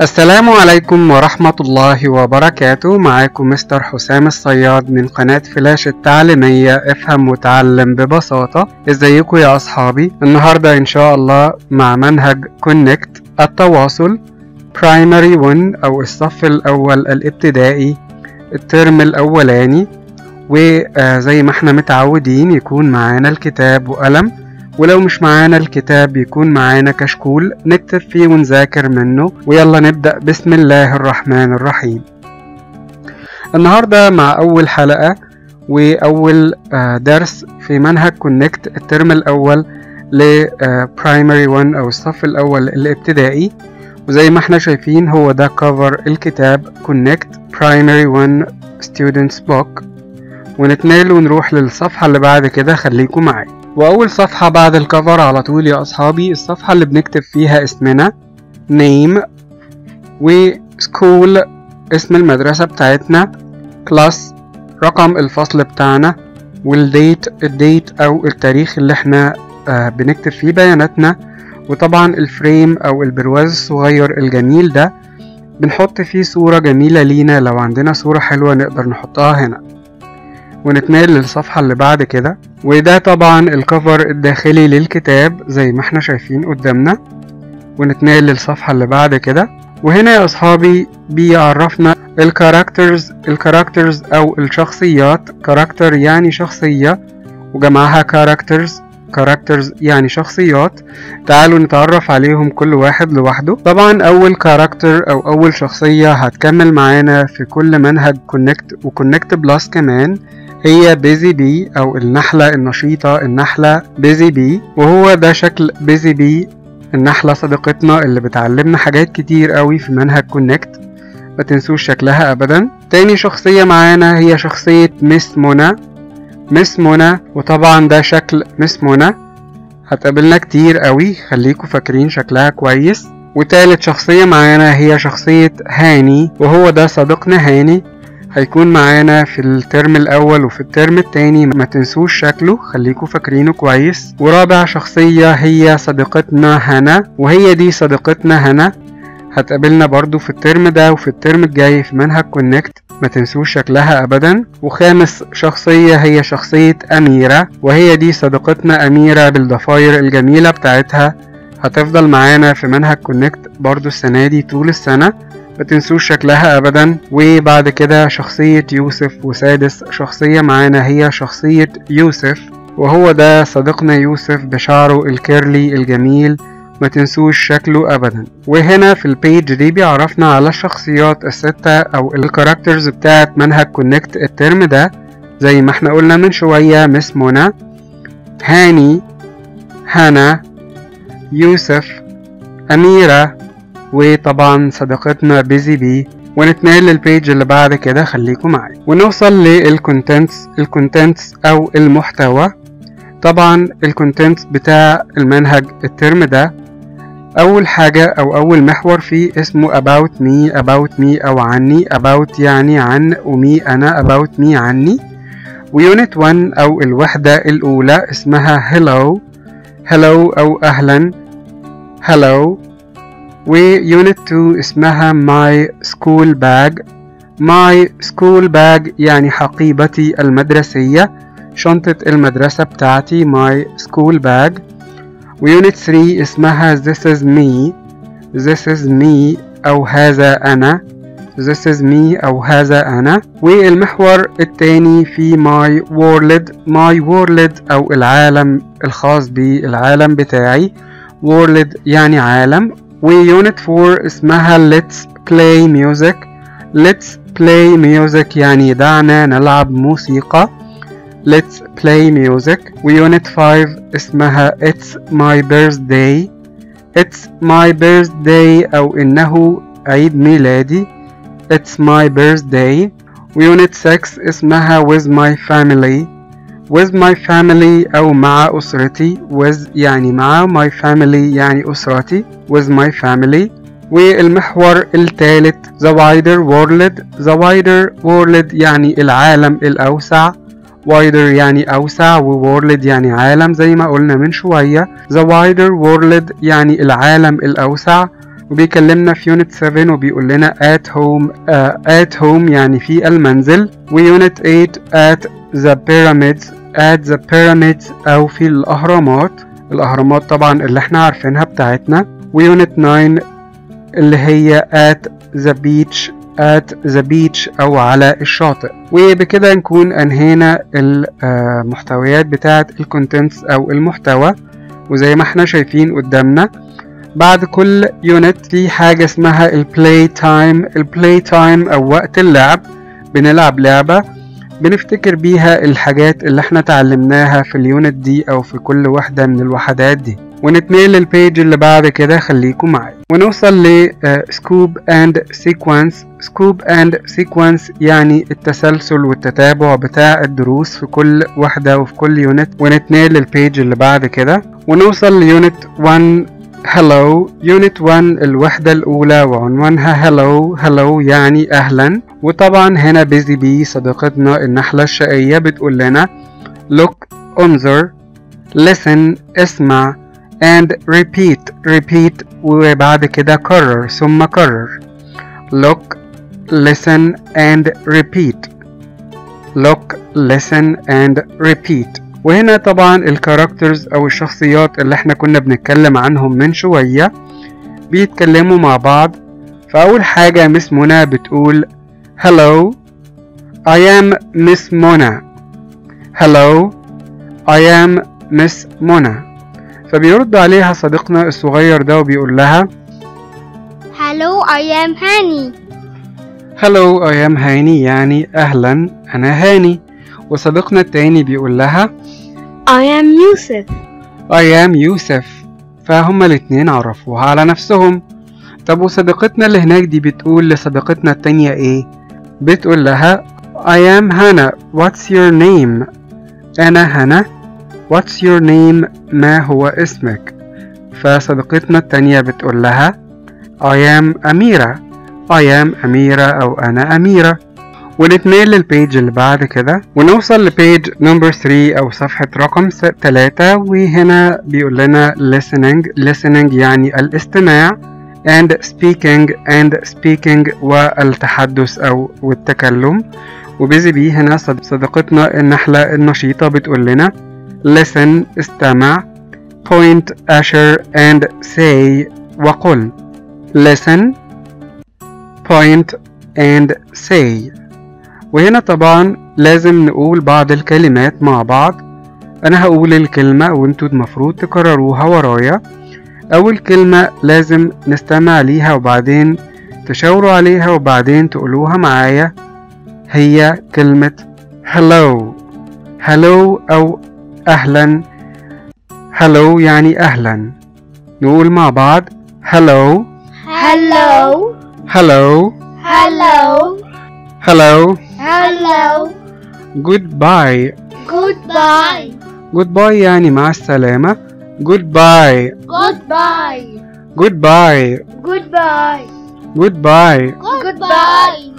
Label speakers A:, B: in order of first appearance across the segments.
A: السلام عليكم ورحمة الله وبركاته معاكم مستر حسام الصياد من قناة فلاش التعليمية افهم وتعلم ببساطة ازيكم يا اصحابي النهاردة ان شاء الله مع منهج كونكت التواصل برايمري 1 او الصف الاول الابتدائي الترم الاولاني وزي ما احنا متعودين يكون معانا الكتاب وقلم ولو مش معانا الكتاب يكون معانا كشكول نكتب فيه ونذاكر منه ويلا نبدأ بسم الله الرحمن الرحيم النهاردة مع أول حلقة وأول درس في منهج كونكت الترم الأول لبرايمري 1 أو الصف الأول الابتدائي وزي ما احنا شايفين هو ده كفر الكتاب كونكت برايمري 1 students book ونتنقل ونروح للصفحة اللي بعد كده خليكم معايا وأول صفحة بعد الكفر على طول يا أصحابي الصفحة اللي بنكتب فيها اسمنا name وسكول اسم المدرسة بتاعتنا كلاس رقم الفصل بتاعنا والديت الديت أو التاريخ اللي احنا آه بنكتب فيه بياناتنا وطبعا الفريم أو البرواز الصغير الجميل ده بنحط فيه صورة جميلة لينا لو عندنا صورة حلوة نقدر نحطها هنا ونتنقل للصفحة اللي بعد كده وده طبعا الكفر الداخلي للكتاب زي ما احنا شايفين قدامنا ونتنقل للصفحة اللي بعد كده وهنا يا أصحابي بيعرفنا الكاركترز الكاركترز أو الشخصيات كاركتر يعني شخصية وجمعها كاركترز كاركترز يعني شخصيات تعالوا نتعرف عليهم كل واحد لوحده طبعا اول كاركتر او اول شخصية هتكمل معانا في كل منهج كونكت وكونكت بلس كمان هي بيزي بي او النحلة النشيطة النحلة بيزي بي وهو ده شكل بيزي بي النحلة صديقتنا اللي بتعلمنا حاجات كتير قوي في منهج كونكت ما تنسوش شكلها ابدا تاني شخصية معانا هي شخصية مس منى مس منى وطبعا ده شكل مس منى هتقابلنا كتير قوي خليكوا فاكرين شكلها كويس وتالت شخصية معانا هي شخصية هاني وهو ده صديقنا هاني هيكون معانا في الترم الأول وفي الترم التاني ما تنسوش شكله خليكوا فاكرينه كويس ورابع شخصية هي صديقتنا هنا وهي دي صديقتنا هنا هتقابلنا برضو في الترم ده وفي الترم الجاي في منهج كونكت ما تنسوش شكلها ابدا وخامس شخصية هي شخصية اميرة وهي دي صديقتنا اميرة بالضفاير الجميلة بتاعتها هتفضل معانا في منهج كونكت برضو السنة دي طول السنة ما تنسوش شكلها ابدا وبعد كده شخصية يوسف وسادس شخصية معانا هي شخصية يوسف وهو ده صديقنا يوسف بشعره الكيرلي الجميل ما تنسوش شكله ابدا وهنا في البيج دي بيعرفنا على الشخصيات الستة او الكاركترز بتاعت منهج كونكت الترم ده زي ما احنا قلنا من شوية مس منى هاني هنا يوسف أميرة وطبعا صديقتنا بيزي بي ونتنقل للبيج اللي بعد كده خليكم معايا ونوصل للكونتنتس الكونتنتس او المحتوى طبعا الكونتنت بتاع المنهج الترم ده اول حاجة او اول محور فيه اسمه about me about me او عني about يعني عن ومي انا about me عني ويونت 1 او الوحدة الاولى اسمها hello hello او اهلا hello ويونت 2 اسمها my school bag my school bag يعني حقيبتي المدرسية شنطة المدرسة بتاعتي my school bag ويونت 3 اسمها this is me this is me أو هذا أنا this is me أو هذا أنا والمحور التاني في my world my world أو العالم الخاص بي العالم بتاعي world يعني عالم ويونت 4 اسمها let's play music let's play music يعني دعنا نلعب موسيقى Let's play music ويونت 5 اسمها It's my birthday It's my birthday أو إنه عيد ميلادي It's my birthday ويونت 6 اسمها With my family With my family أو مع أسرتي With يعني مع my family يعني أسرتي With my family والمحور الثالث The wider world The wider world يعني العالم الأوسع wider يعني أوسع و world يعني عالم زي ما قلنا من شوية the wider world يعني العالم الأوسع وبيكلمنا في يونت 7 وبيقول لنا at home uh, at home يعني في المنزل ويونت 8 at the pyramids at the pyramids أو في الأهرامات الأهرامات طبعا اللي احنا عارفينها بتاعتنا ويونت 9 اللي هي at the beach at the beach أو على الشاطئ وبكده نكون أنهينا المحتويات بتاعة الكونتنتس أو المحتوى وزي ما احنا شايفين قدامنا بعد كل يونت في حاجة اسمها البلاي تايم البلاي تايم أو وقت اللعب بنلعب لعبة بنفتكر بيها الحاجات اللي احنا اتعلمناها في اليونت دي أو في كل واحدة من الوحدات دي ونتنقل للبيج اللي بعد كده خليكم معايا ونوصل ل سكوب اند سيكونس سكوب اند سيكونس يعني التسلسل والتتابع بتاع الدروس في كل واحدة وفي كل يونت ونتنقل للبيج اللي بعد كده ونوصل ليونت 1 هلو يونت 1 الوحدة الأولى وعنوانها هلو هلو يعني أهلا وطبعا هنا بيزي بي صديقتنا النحلة الشقية بتقول لنا look انظر listen اسمع and repeat repeat وبعد كده كرر ثم كرر look listen and repeat look listen and repeat وهنا طبعا الكاركترز او الشخصيات اللي احنا كنا بنتكلم عنهم من شوية بيتكلموا مع بعض فاول حاجة مس منى بتقول hello I am Miss Mona hello I am Miss Mona فبيرد عليها صديقنا الصغير ده وبيقول لها
B: Hello, I am Hani.
A: Hello I am هاني يعني أهلا أنا هاني وصديقنا التاني بيقول لها
B: I am Yusuf.
A: I am يوسف فهما الاتنين عرفوها على نفسهم طب وصديقتنا اللي هناك دي بتقول لصديقتنا التانية ايه بتقول لها I am هنا What's your name أنا هنا What's your name ما هو اسمك فصديقتنا التانية بتقول لها I am أميرة I am أميرة أو أنا أميرة ونتنقل للبيج اللي بعد كده ونوصل لبيج نمبر 3 أو صفحة رقم 3 وهنا بيقول لنا listening listening يعني الاستماع and speaking and speaking والتحدث أو والتكلم وبيزي بي هنا صد- صديقتنا النحلة النشيطة بتقول لنا listen استمع point أشر and say وقل listen point and say وهنا طبعا لازم نقول بعض الكلمات مع بعض أنا هقول الكلمة وانتوا المفروض تكرروها ورايا أول كلمة لازم نستمع ليها وبعدين تشاوروا عليها وبعدين تقولوها معايا هي كلمة hello hello أو أهلا hello يعني أهلا نقول مع بعض hello
B: Hello.
A: hello
B: Hello.
A: hello
B: Hello.
A: goodbye
B: Goodbye.
A: goodbye يعني مع السلامة goodbye
B: Goodbye.
A: goodbye
B: Goodbye.
A: goodbye
B: Goodbye.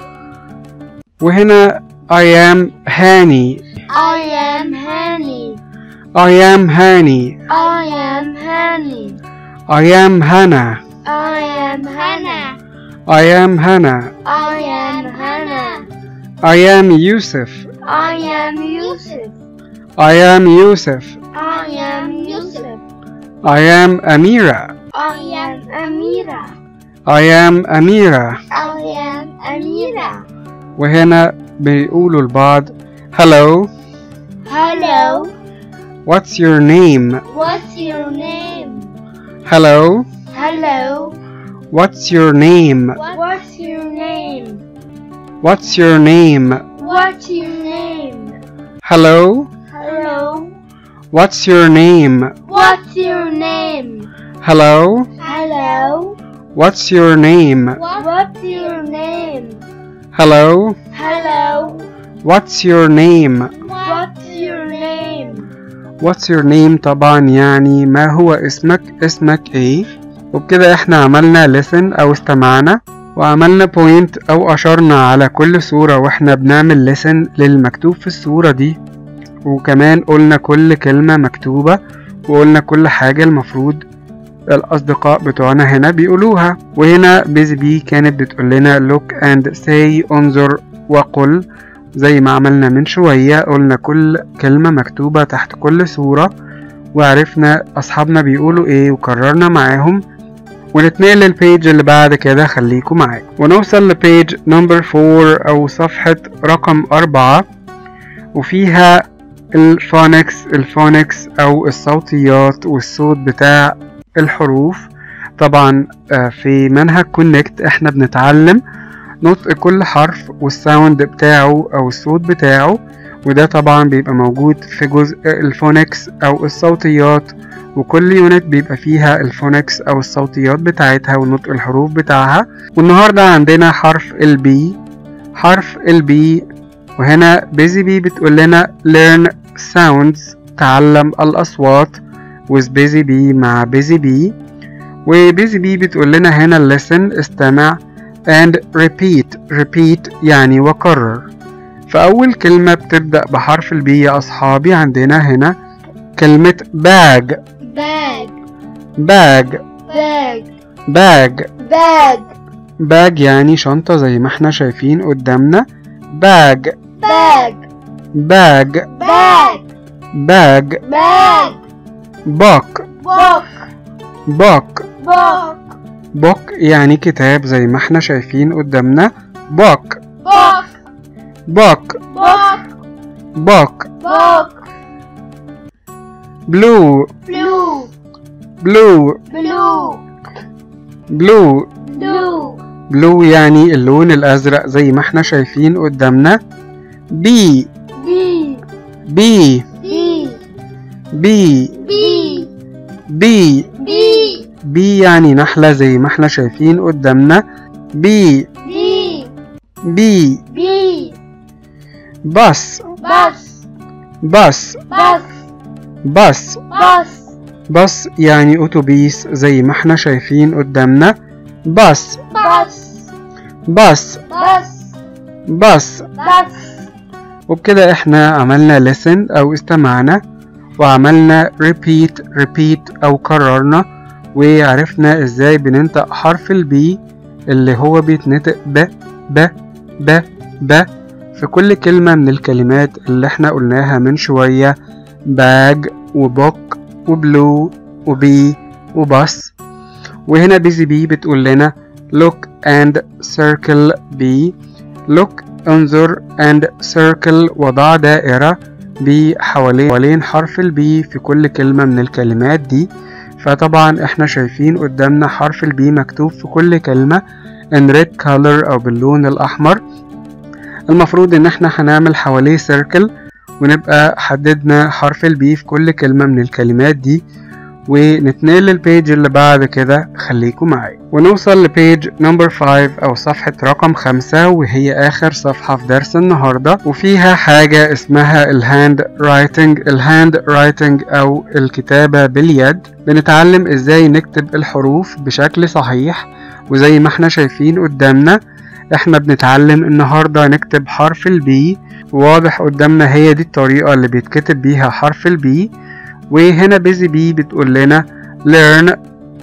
A: وهنا I am هاني
B: I am Hani.
A: I am هاني
B: I am Hani.
A: I am هنا
B: I am Hannah.
A: I am هنا
B: I am Hannah.
A: I am يوسف
B: I am Yusuf.
A: I am يوسف
B: I am Yusuf.
A: I am أميرة
B: I am Amira.
A: I am أميرة
B: I am Amira.
A: وهنا بيقولوا لبعض Hello
B: Hello.
A: What's your name
B: What's your name?
A: Hello
B: Hello.
A: What's your name
B: What's your name?
A: What's your name
B: What's your name?
A: Hello
B: Hello.
A: What's your name
B: What's your name?
A: Hello
B: Hello.
A: What's your name
B: What's your name?
A: Hello
B: Hello.
A: What's your name
B: What's your name?
A: What's your name طبعا يعني ما هو اسمك اسمك ايه وبكده احنا عملنا listen او استمعنا وعملنا point او اشرنا على كل صورة واحنا بنعمل listen للمكتوب في الصورة دي وكمان قلنا كل كلمة مكتوبة وقلنا كل حاجة المفروض الأصدقاء بتوعنا هنا بيقولوها وهنا بيزي بي كانت بتقول لنا look and say انظر وقل زي ما عملنا من شوية قلنا كل كلمة مكتوبة تحت كل صورة وعرفنا أصحابنا بيقولوا إيه وكررنا معاهم ونتنقل للبيج اللي بعد كده خليكم معايا ونوصل لبيج نمبر 4 أو صفحة رقم أربعة وفيها الفونكس الفونكس أو الصوتيات والصوت بتاع الحروف طبعا آه، في منهج كونكت احنا بنتعلم نطق كل حرف والساوند بتاعه أو الصوت بتاعه وده طبعا بيبقى موجود في جزء الفونكس أو الصوتيات وكل يونت بيبقى فيها الفونكس أو الصوتيات بتاعتها ونطق الحروف بتاعها والنهاردة عندنا حرف البي حرف البي وهنا بيزي بي بتقول لنا learn sounds تعلم الأصوات with busy bee مع busy bee وبيزي بي بتقول لنا هنا listen استمع and repeat repeat يعني وكرر فأول كلمة بتبدأ بحرف البي يا أصحابي عندنا هنا كلمة bag
B: bag
A: bag
B: bag
A: bag
B: bag
A: bag يعني شنطة زي ما احنا شايفين قدامنا bag
B: bag
A: bag
B: bag
A: bag
B: bag
A: book
B: book
A: book
B: book
A: book يعني كتاب زي ما احنا شايفين قدامنا book
B: book
A: book
B: book
A: book
B: book
A: blue
B: blue
A: blue
B: blue
A: blue
B: blue
A: blue يعني اللون الأزرق زي ما احنا شايفين قدامنا B
B: B
A: B
B: B
A: B
B: B
A: B
B: B
A: B يعني نحلة زي ما احنا شايفين قدامنا B
B: B
A: B
B: B
A: bus
B: bus
A: bus
B: bus
A: bus
B: bus
A: bus يعني أتوبيس زي ما احنا شايفين قدامنا bus
B: bus
A: bus
B: bus
A: bus
B: bus
A: وبكده احنا عملنا listen أو استمعنا وعملنا repeat repeat أو كررنا وعرفنا ازاي بننطق حرف البي اللي هو بيتنطق ب ب ب ب في كل كلمة من الكلمات اللي احنا قلناها من شوية باج وبوك وبلو وبي وباص وهنا بيزي بي بتقول لنا look and circle بي look انظر and circle وضع دائرة بي حوالين حوالين حرف البي في كل كلمة من الكلمات دي فطبعا احنا شايفين قدامنا حرف البي مكتوب في كل كلمة in red color او باللون الاحمر المفروض ان احنا هنعمل حواليه circle ونبقى حددنا حرف البي في كل كلمة من الكلمات دي ونتنقل للبيج اللي بعد كده خليكم معايا ونوصل لبيج نمبر 5 او صفحة رقم 5 وهي اخر صفحة في درس النهاردة وفيها حاجة اسمها الهاند رايتنج الهاند رايتنج او الكتابة باليد بنتعلم ازاي نكتب الحروف بشكل صحيح وزي ما احنا شايفين قدامنا احنا بنتعلم النهاردة نكتب حرف البي واضح قدامنا هي دي الطريقة اللي بيتكتب بيها حرف البي وهنا بيزي بي بتقول لنا learn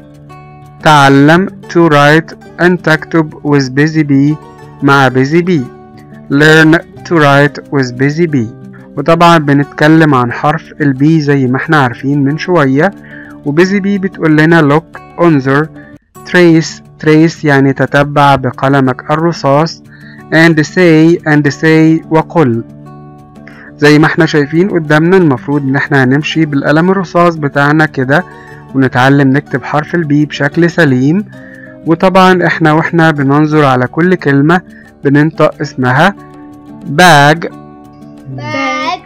A: تعلم to write and تكتب with busy bee مع busy bee learn to write with busy bee وطبعا بنتكلم عن حرف البي زي ما احنا عارفين من شوية وبيزي بي بتقول لنا look انظر trace trace يعني تتبع بقلمك الرصاص and say and say وقل زي ما احنا شايفين قدامنا المفروض ان احنا هنمشي بالقلم الرصاص بتاعنا كده ونتعلم نكتب حرف البي بشكل سليم وطبعا احنا واحنا بننظر على كل كلمة بننطق اسمها bag
B: bag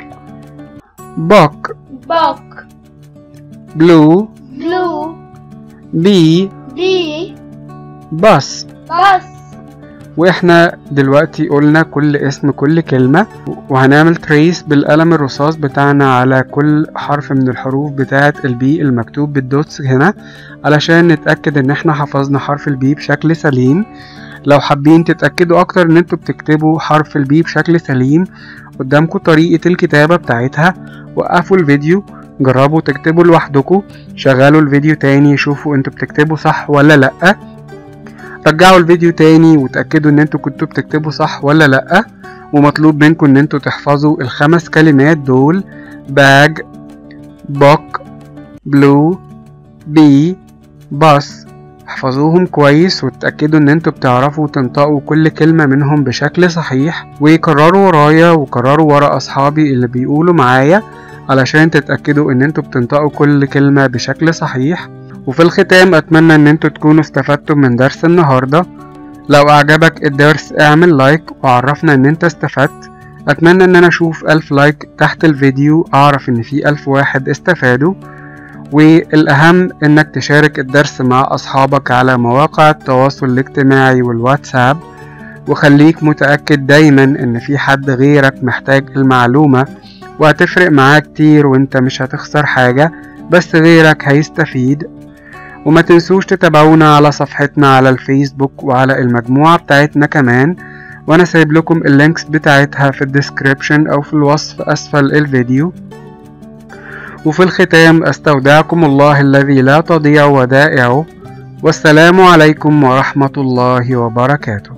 A: book
B: book
A: blue
B: blue
A: bee
B: bee
A: bus
B: bus
A: واحنا دلوقتي قلنا كل اسم كل كلمة وهنعمل تريس بالقلم الرصاص بتاعنا على كل حرف من الحروف بتاعة البي المكتوب بالدوتس هنا علشان نتأكد ان احنا حفظنا حرف البي بشكل سليم لو حابين تتأكدوا اكتر ان انتوا بتكتبوا حرف البي بشكل سليم قدامكم طريقة الكتابة بتاعتها وقفوا الفيديو جربوا تكتبوا لوحدكم شغلوا الفيديو تاني شوفوا انتوا بتكتبوا صح ولا لأ رجعوا الفيديو تاني وتأكدوا ان انتوا كنتوا بتكتبوا صح ولا لأ ومطلوب منكم ان انتوا تحفظوا الخمس كلمات دول باج بوك بلو بي باص احفظوهم كويس وتأكدوا ان انتوا بتعرفوا تنطقوا كل كلمة منهم بشكل صحيح وكرروا ورايا وكرروا ورا اصحابي اللي بيقولوا معايا علشان تتأكدوا ان انتوا بتنطقوا كل كلمة بشكل صحيح وفي الختام اتمنى ان انتوا تكونوا استفدتم من درس النهاردة لو اعجبك الدرس اعمل لايك وعرفنا ان انت استفدت اتمنى ان انا اشوف الف لايك تحت الفيديو اعرف ان في الف واحد استفادوا والأهم إنك تشارك الدرس مع أصحابك على مواقع التواصل الاجتماعي والواتساب وخليك متأكد دايما إن في حد غيرك محتاج المعلومة وهتفرق معاه كتير وانت مش هتخسر حاجة بس غيرك هيستفيد وما تنسوش تتابعونا على صفحتنا على الفيسبوك وعلى المجموعة بتاعتنا كمان وانا سايب لكم اللينكس بتاعتها في الديسكريبشن او في الوصف اسفل الفيديو وفي الختام استودعكم الله الذي لا تضيع ودائعه والسلام عليكم ورحمة الله وبركاته